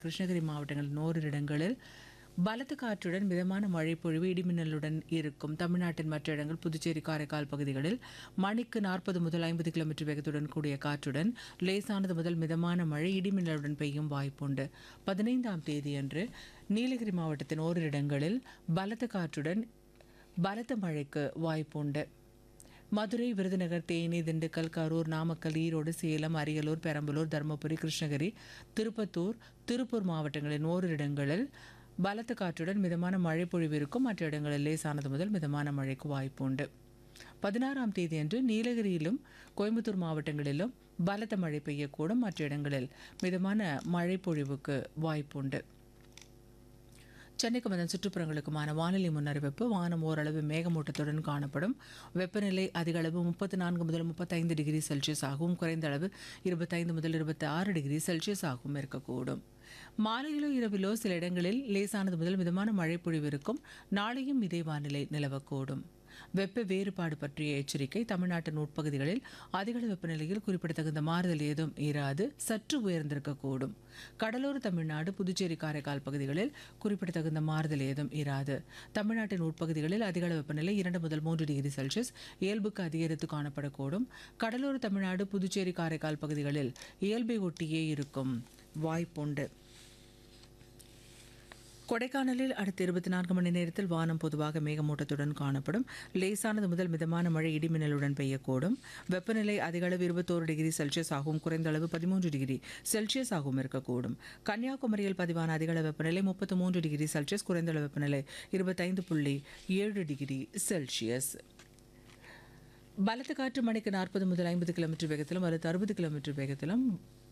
கிருஷ்ணகிரி மாவட்டங்களின் ஓரிரு இடங்களில் பலத்த காற்றுடன் மிதமான மழை பொழிவு இடிமின்னலுடன் இருக்கும் தமிழ்நாட்டின் மற்ற இடங்கள் புதுச்சேரி காரைக்கால் பகுதிகளில் மணிக்கு நாற்பது முதல் ஐம்பது கிலோமீட்டர் வேகத்துடன் கூடிய காற்றுடன் லேசானது முதல் மிதமான மழை இடிமின்னலுடன் பெய்யும் வாய்ப்புண்டு பதினைந்தாம் தேதியன்று நீலகிரி மாவட்டத்தின் ஓரிரு இடங்களில் பலத்த காற்றுடன் பலத்த மழைக்கு வாய்ப்புண்டு மதுரை விருதுநகர் தேனி திண்டுக்கல் கரூர் நாமக்கல் ஈரோடு சேலம் அரியலூர் பெரம்பலூர் தருமபுரி கிருஷ்ணகிரி திருப்பத்தூர் திருப்பூர் மாவட்டங்களின் ஓரிரு இடங்களில் பலத்த காற்றுடன் மிதமான மழை பொழிவு இருக்கும் மற்ற இடங்களில் லேசானது முதல் மிதமான மழைக்கு வாய்ப்பு உண்டு பதினாறாம் தேதியன்று நீலகிரியிலும் கோயம்புத்தூர் மாவட்டங்களிலும் பலத்த மழை பெய்யக்கூடும் மற்ற இடங்களில் மிதமான மழை பொழிவுக்கு வாய்ப்புண்டு சென்னைக்கும் அதன் சுற்றுப்புறங்களுக்குமான வானிலை முன்னறிவிப்பு வானம் ஓரளவு மேகமூட்டத்துடன் காணப்படும் வெப்பநிலை அதிக அளவு முப்பத்தி நான்கு முதல் முப்பத்தைந்து டிகிரி செல்சியஸ் ஆகவும் குறைந்த அளவு இருபத்தைந்து முதல் இருபத்தி ஆறு டிகிரி செல்சியஸ் ஆகவும் இருக்கக்கூடும் மாலையிலோ இரவிலோ சில இடங்களில் லேசானது முதல் மிதமான மழை பொழிவு இருக்கும் நாளையும் இதே வானிலை நிலவக்கூடும் வெப்ப வேறுபாடு பற்றிய எச்சரிக்கை தமிழ்நாட்டின் உட்பகுதிகளில் அதிகளவு வெப்பநிலையில் குறிப்பிடத்தகுந்த மாறுதல் ஏதும் இராது சற்று உயர்ந்திருக்கக்கூடும் கடலோர தமிழ்நாடு புதுச்சேரி காரைக்கால் பகுதிகளில் குறிப்பிடத்தகுந்த மாறுதல் ஏதும் இராது தமிழ்நாட்டின் உட்பகுதிகளில் அதிகளவு வெப்பநிலை இரண்டு முதல் மூன்று டிகிரி செல்சியஸ் இயல்புக்கு அதிகரித்து காணப்படக்கூடும் கடலோர தமிழ்நாடு புதுச்சேரி காரைக்கால் பகுதிகளில் இயல்பை ஒட்டியே இருக்கும் வாய்ப்புண்டு கொடைக்கானலில் அடுத்த இருபத்தி நான்கு மணி நேரத்தில் வானம் பொதுவாக மேகமூட்டத்துடன் காணப்படும் லேசானது முதல் மிதமான மழை இடிமின்னலுடன் பெய்யக்கூடும் வெப்பநிலை அதிக அளவு இருபத்தோரு டிகிரி செல்சியஸ் ஆகவும் குறைந்த அளவு பதிமூன்று டிகிரி செல்சியஸ் ஆகவும் இருக்கக்கூடும் கன்னியாகுமரியில் பதிவான அதிக அளவு வெப்பநிலை முப்பத்து மூன்று டிகிரி செல்சியஸ் குறைந்த அளவு வெப்பநிலை இருபத்தைந்து புள்ளி ஏழு டிகிரி செல்சியஸ் பலத்த காற்று மணிக்கு நாற்பது முதல் ஐம்பது கிலோமீட்டர் வேகத்திலும் அல்லது அறுபது கிலோமீட்டர் வேகத்திலும்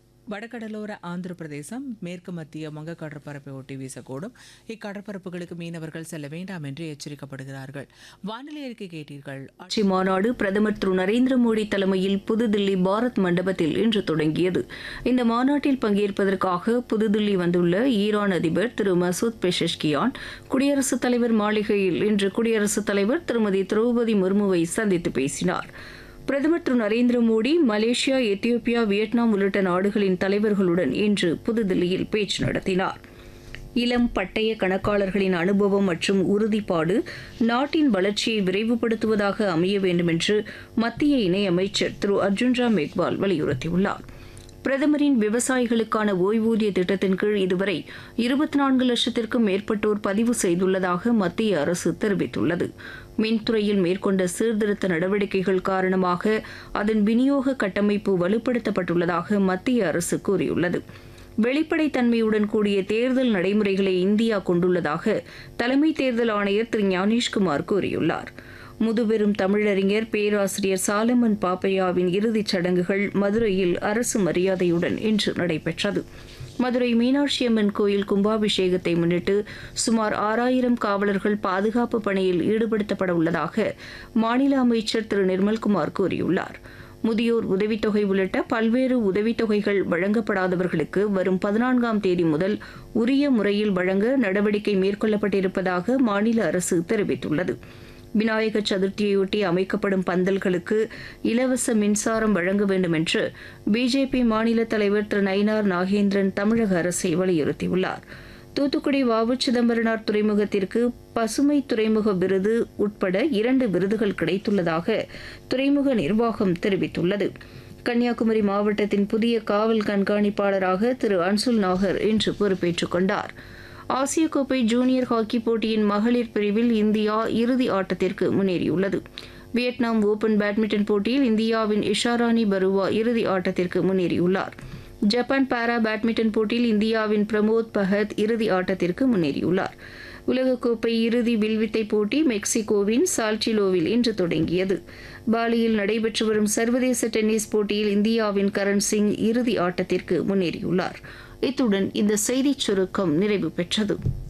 வடகடலோர ஆந்திர பிரதேசம் மேற்கு மத்திய வங்க கடற்பரப்பை ஒட்டி வீசக்கூடும் இக்கடற்பரப்புகளுக்கு மீனவர்கள் செல்ல வேண்டாம் என்று எச்சரிக்கப்படுகிறார்கள் வானிலை அறிக்கை கேட்டீர்கள் ஆட்சி மாநாடு பிரதமர் திரு நரேந்திர மோடி தலைமையில் புதுதில்லி பாரத் மண்டபத்தில் இன்று தொடங்கியது இந்த மாநாட்டில் பங்கேற்பதற்காக புதுதில்லி வந்துள்ள ஈரான் அதிபர் திரு மசூத் பெஷஷ்கியான் குடியரசுத் தலைவர் மாளிகையில் இன்று குடியரசுத் தலைவர் திருமதி திரௌபதி முர்முவை சந்தித்து பேசினார் பிரதமர் Thiru Narendra Modi Malaysia Ethiopia Vietnam உள்ளிட்ட நாடுகளின் தலைவர்களுடன் இன்று புதுதில்லியில் பேச்சு நடத்தினார் இளம் பட்டய கணக்காளர்களின் அனுபவம் மற்றும் உறுதிப்பாடு நாட்டின் வளர்ச்சியை விரைவுபடுத்துவதாக அமைய வேண்டும் என்று மத்திய இணையமைச்சர் திரு அர்ஜுன் ராம் மேக்வால் வலியுறுத்தியுள்ளார் பிரதமரின் விவசாயிகளுக்கான ஓய்வூதிய திட்டத்தின் கீழ் இதுவரை இருபத்தி நான்கு லட்சத்திற்கும் மேற்பட்டோர் பதிவு செய்துள்ளதாக மத்திய அரசு தெரிவித்துள்ளது மின்துறையில் மேற்கொண்ட சீர்திருத்த நடவடிக்கைகள் காரணமாக அதன் விநியோக கட்டமைப்பு வலுப்படுத்தப்பட்டுள்ளதாக மத்திய அரசு கூறியுள்ளது வெளிப்படைத்தன்மையுடன் கூடிய தேர்தல் நடைமுறைகளை இந்தியா கொண்டுள்ளதாக தலைமை தேர்தல் ஆணையர் திரு ஞானேஷ்குமார் கூறியுள்ளார் முதுபெரும் தமிழறிஞர் பேராசிரியர் சாலமன் பாப்பையாவின் இறுதிச் சடங்குகள் மதுரையில் அரசு மரியாதையுடன் இன்று நடைபெற்றது மதுரை மீனாட்சி அம்மன் கோயில் கும்பாபிஷேகத்தை முன்னிட்டு சுமார் ஆறாயிரம் காவலர்கள் பாதுகாப்பு பணியில் ஈடுபடுத்தப்பட உள்ளதாக மாநில அமைச்சர் திரு நிர்மல்குமார் கூறியுள்ளார் முதியோர் உதவித்தொகை உள்ளிட்ட பல்வேறு உதவித்தொகைகள் வழங்கப்படாதவர்களுக்கு வரும் பதினான்காம் தேதி முதல் உரிய முறையில் வழங்க நடவடிக்கை மேற்கொள்ளப்பட்டிருப்பதாக மாநில அரசு தெரிவித்துள்ளது விநாயகர் சதுர்த்தியையொட்டி அமைக்கப்படும் பந்தல்களுக்கு இலவச மின்சாரம் வழங்க வேண்டும் என்று பிஜேபி மாநில தலைவர் திரு நயினார் நாகேந்திரன் தமிழக அரசை வலியுறுத்தியுள்ளார் தூத்துக்குடி வாவு சிதம்பரனார் துறைமுகத்திற்கு பசுமை துறைமுக விருது உட்பட இரண்டு விருதுகள் கிடைத்துள்ளதாக துறைமுக நிர்வாகம் தெரிவித்துள்ளது கன்னியாகுமரி மாவட்டத்தின் புதிய காவல் கண்காணிப்பாளராக திரு அன்சுல் நாகர் இன்று பொறுப்பேற்றுக் கொண்டார் ஆசிய கோப்பை ஜூனியர் ஹாக்கி போட்டியின் மகளிர் பிரிவில் இந்தியா இறுதி ஆட்டத்திற்கு முன்னேறியுள்ளது வியட்நாம் ஓபன் பேட்மிண்டன் போட்டியில் இந்தியாவின் இஷாராணி பருவா இறுதி ஆட்டத்திற்கு முன்னேறியுள்ளார் ஜப்பான் பாரா பேட்மிண்டன் போட்டியில் இந்தியாவின் பிரமோத் பஹத் இறுதி ஆட்டத்திற்கு முன்னேறியுள்ளார் உலகக்கோப்பை இறுதி வில்வித்தை போட்டி மெக்சிகோவின் சால்டிலோவில் இன்று தொடங்கியது பாலியில் நடைபெற்று வரும் சர்வதேச டென்னிஸ் போட்டியில் இந்தியாவின் கரண் சிங் இறுதி ஆட்டத்திற்கு முன்னேறியுள்ளார் இத்துடன் இந்த செய்திச் சுருக்கம் நிறைவு பெற்றது